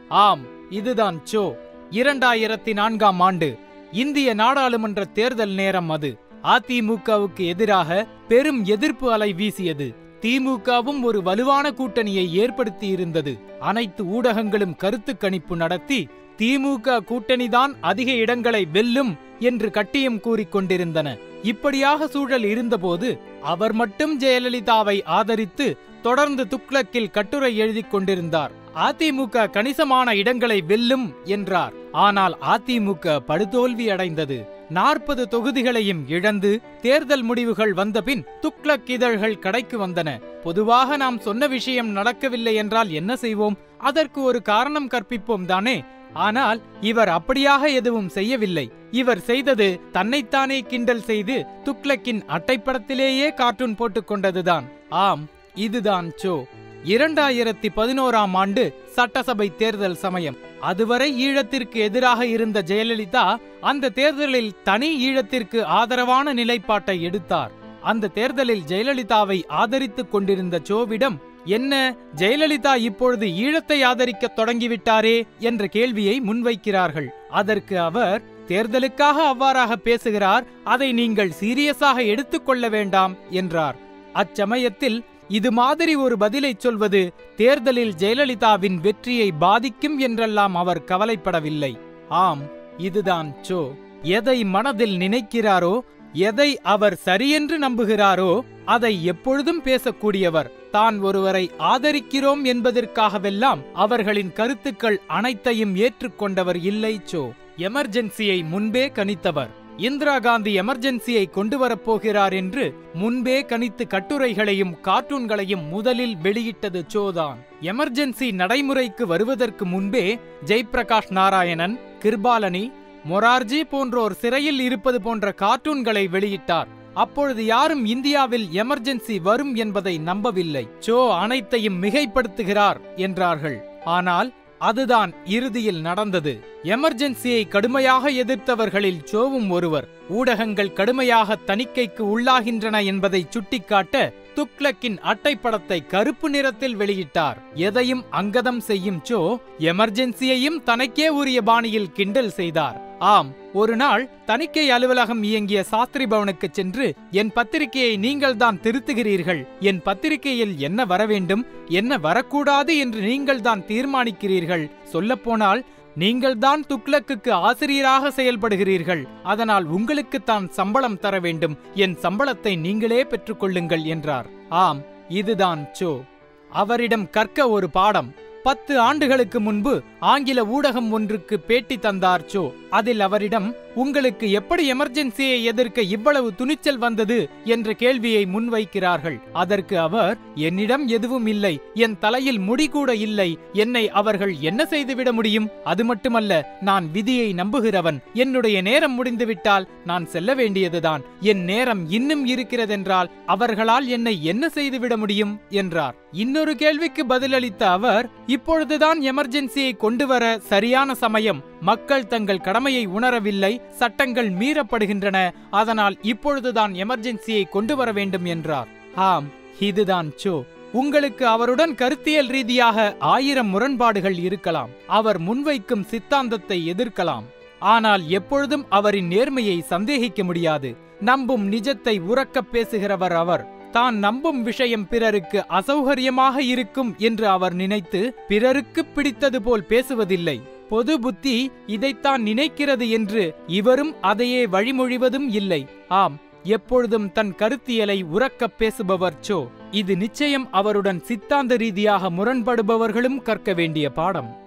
ஆம் இதுதான் சோ இரண்டாயிரத்தி நான்காம் ஆண்டு இந்திய நாடாளுமன்ற தேர்தல் நேரம் அது அதிமுகவுக்கு எதிராக பெரும் எதிர்ப்பு அலை வீசியது திமுகவும் ஒரு வலுவான கூட்டணியை ஏற்படுத்தி இருந்தது அனைத்து ஊடகங்களும் கருத்து கணிப்பு நடத்தி திமுக கூட்டணிதான் அதிக இடங்களை வெல்லும் என்று கட்டியம் கூறிக்கொண்டிருந்தன இப்படியாக சூழல் இருந்தபோது அவர் மட்டும் ஜெயலலிதாவை ஆதரித்து தொடர்ந்து துக்ளக்கில் கட்டுரை எழுதிக் கொண்டிருந்தார் அதிமுக கணிசமான இடங்களை வெல்லும் என்றார் ஆனால் அதிமுக படுதோல்வி அடைந்தது நாற்பது தொகுதிகளையும் இழந்து தேர்தல் முடிவுகள் வந்தபின் துக்ளக் இதழ்கள் கடைக்கு வந்தன பொதுவாக நாம் சொன்ன விஷயம் நடக்கவில்லை என்றால் என்ன செய்வோம் அதற்கு ஒரு காரணம் கற்பிப்போம் தானே ஆனால் இவர் அப்படியாக எதுவும் செய்யவில்லை இவர் செய்தது தன்னைத்தானே கிண்டல் செய்து துக்ளக்கின் அட்டைப்படத்திலேயே கார்ட்டூன் போட்டுக் கொண்டதுதான் ஆம் இதுதான் சோ இரண்டாயிரத்தி பதினோராம் ஆண்டு சட்டசபை தேர்தல் சமயம் அதுவரை ஈழத்திற்கு எதிராக இருந்த ஜெயலலிதா அந்த தேர்தலில் தனி ஈழத்திற்கு ஆதரவான நிலைப்பாட்டை எடுத்தார் அந்த தேர்தலில் ஜெயலலிதாவை ஆதரித்துக் கொண்டிருந்த சோவிடம் என்ன ஜெயலலிதா இப்பொழுது ஈழத்தை ஆதரிக்க தொடங்கிவிட்டாரே என்ற கேள்வியை முன்வைக்கிறார்கள் அதற்கு அவர் தேர்தலுக்காக அவ்வாறாக பேசுகிறார் அதை நீங்கள் சீரியஸாக எடுத்துக்கொள்ள வேண்டாம் என்றார் அச்சமயத்தில் இது மாதிரி ஒரு பதிலை சொல்வது தேர்தலில் ஜெயலலிதாவின் வெற்றியை பாதிக்கும் என்றெல்லாம் அவர் கவலைப்படவில்லை ஆம் இதுதான் சோ எதை மனதில் நினைக்கிறாரோ எதை அவர் சரியென்று நம்புகிறாரோ அதை எப்பொழுதும் பேசக்கூடியவர் தான் ஒருவரை ஆதரிக்கிறோம் என்பதற்காகவெல்லாம் அவர்களின் கருத்துக்கள் அனைத்தையும் ஏற்றுக்கொண்டவர் இல்லை சோ எமர்ஜென்சியை முன்பே கணித்தவர் இந்திரா காந்தி எமர்ஜென்சியை கொண்டு வரப்போகிறார் என்று முன்பே கணித்து கட்டுரைகளையும் கார்ட்டூன்களையும் முதலில் வெளியிட்டது சோதான் எமர்ஜென்சி நடைமுறைக்கு வருவதற்கு முன்பே ஜெய்பிரகாஷ் நாராயணன் கிருபாலனி மொரார்ஜி போன்றோர் சிறையில் இருப்பது போன்ற கார்ட்டூன்களை வெளியிட்டார் அப்பொழுது யாரும் இந்தியாவில் எமர்ஜென்சி வரும் என்பதை நம்பவில்லை சோ அனைத்தையும் மிகைப்படுத்துகிறார் என்றார்கள் ஆனால் அதுதான் இறுதியில் நடந்தது எமர்ஜென்சியை கடுமையாக எதிர்த்தவர்களில் சோவும் ஒருவர் ஊடகங்கள் கடுமையாக தணிக்கைக்கு உள்ளாகின்றன என்பதை சுட்டிக்காட்ட துக்ளக்கின் அட்டைப்படத்தை கருப்பு நிறத்தில் வெளியிட்டார் எதையும் அங்கதம் செய்யும் சோ எமர்ஜென்சியையும் தனக்கே உரிய பாணியில் கிண்டல் செய்தார் ஆம் ஒரு நாள் தணிக்கை அலுவலகம் இயங்கிய சாஸ்திரி பவனுக்கு சென்று என் பத்திரிகையை நீங்கள் தான் திருத்துகிறீர்கள் என் பத்திரிகையில் என்ன வர வேண்டும் என்ன வரக்கூடாது என்று நீங்கள் தான் தீர்மானிக்கிறீர்கள் சொல்லப்போனால் நீங்கள்தான் துக்ளக்குக்கு ஆசிரியராக செயல்படுகிறீர்கள் அதனால் உங்களுக்குத்தான் சம்பளம் தர வேண்டும் என் சம்பளத்தை நீங்களே பெற்றுக்கொள்ளுங்கள் என்றார் ஆம் இதுதான் சோ அவரிடம் கற்க ஒரு பாடம் பத்து ஆண்டுகளுக்கு முன்பு ஆங்கில ஊடகம் ஒன்றுக்கு பேட்டி தந்தார் சோ அதில் அவரிடம் உங்களுக்கு எப்படி எமர்ஜென்சியை எதிர்க்க இவ்வளவு துணிச்சல் வந்தது என்ற கேள்வியை முன்வைக்கிறார்கள் அதற்கு அவர் என்னிடம் எதுவும் இல்லை என் தலையில் முடி கூட இல்லை என்னை அவர்கள் என்ன செய்துவிட முடியும் அது மட்டுமல்ல நான் விதியை நம்புகிறவன் என்னுடைய நேரம் முடிந்துவிட்டால் நான் செல்ல வேண்டியதுதான் என் நேரம் இன்னும் இருக்கிறதென்றால் அவர்களால் என்னை என்ன செய்துவிட முடியும் என்றார் இன்னொரு கேள்விக்கு பதிலளித்த அவர் இப்பொழுதுதான் எமர்ஜென்சியை கொண்டு வர சரியான சமயம் மக்கள் தங்கள் கடமையை உணரவில்லை சட்டங்கள் மீறப்படுகின்றன அதனால் இப்பொழுதுதான் எமர்ஜென்சியை கொண்டு வர வேண்டும் என்றார் ஆம் இதுதான் சோ உங்களுக்கு அவருடன் கருத்தியல் ரீதியாக ஆயிரம் முரண்பாடுகள் இருக்கலாம் அவர் முன்வைக்கும் சித்தாந்தத்தை எதிர்க்கலாம் ஆனால் எப்பொழுதும் அவரின் நேர்மையை சந்தேகிக்க முடியாது நம்பும் நிஜத்தை உறக்கப் பேசுகிறவர் அவர் தான் நம்பும் விஷயம் பிறருக்கு அசௌகரியமாக இருக்கும் என்று அவர் நினைத்து பிறருக்கு பிடித்தது போல் பேசுவதில்லை பொது புத்தி இதைத்தான் நினைக்கிறது என்று இவரும் அதையே வழிமொழிவதும் இல்லை ஆம் எப்பொழுதும் தன் கருத்தியலை உறக்கப் பேசுபவர் சோ இது நிச்சயம் அவருடன் சித்தாந்த ரீதியாக முரண்படுபவர்களும் கற்க வேண்டிய பாடம்